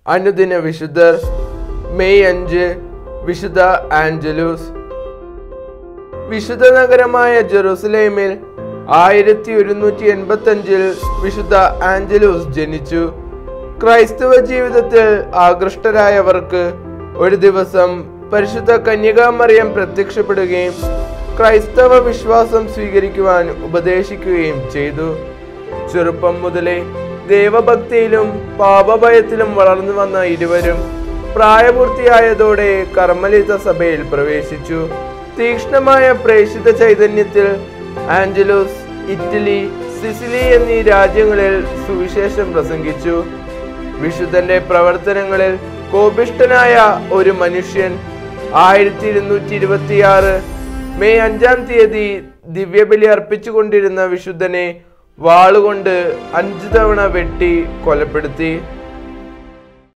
അനുദിന വിശുദ്ധർ മെയ് അഞ്ച് വിശുദ്ധ ആഞ്ചലൂസ് വിശുദ്ധ നഗരമായ ജെറുസലേമിൽ ആയിരത്തി ഒരുന്നൂറ്റി എൺപത്തി അഞ്ചിൽ വിശുദ്ധ ആഞ്ചലൂസ് ജനിച്ചു ക്രൈസ്തവ ജീവിതത്തിൽ ആകൃഷ്ടരായവർക്ക് ഒരു ദിവസം പരിശുദ്ധ കന്യകാമറിയം പ്രത്യക്ഷപ്പെടുകയും ക്രൈസ്തവ വിശ്വാസം സ്വീകരിക്കുവാൻ ഉപദേശിക്കുകയും ചെയ്തു ചെറുപ്പം മുതലേ ദൈവഭക്തിയിലും പാപഭയത്തിലും വളർന്നു വന്ന ഇരുവരും പ്രായപൂർത്തിയായതോടെ കർമ്മലിത സഭയിൽ പ്രവേശിച്ചു തീക്ഷ്ണമായ പ്രേഷിത ചൈതന്യത്തിൽ ആഞ്ചലോസ് ഇറ്റലി സിസിലി എന്നീ രാജ്യങ്ങളിൽ സുവിശേഷം പ്രസംഗിച്ചു വിശുദ്ധന്റെ പ്രവർത്തനങ്ങളിൽ കോപിഷ്ടനായ ഒരു മനുഷ്യൻ ആയിരത്തി ഇരുന്നൂറ്റി ഇരുപത്തിയാറ് മെയ് അഞ്ചാം തീയതി ദിവ്യബലി അർപ്പിച്ചുകൊണ്ടിരുന്ന വിശുദ്ധനെ വാളുകൊണ്ട് അഞ്ചു തവണ വെട്ടി കൊലപ്പെടുത്തി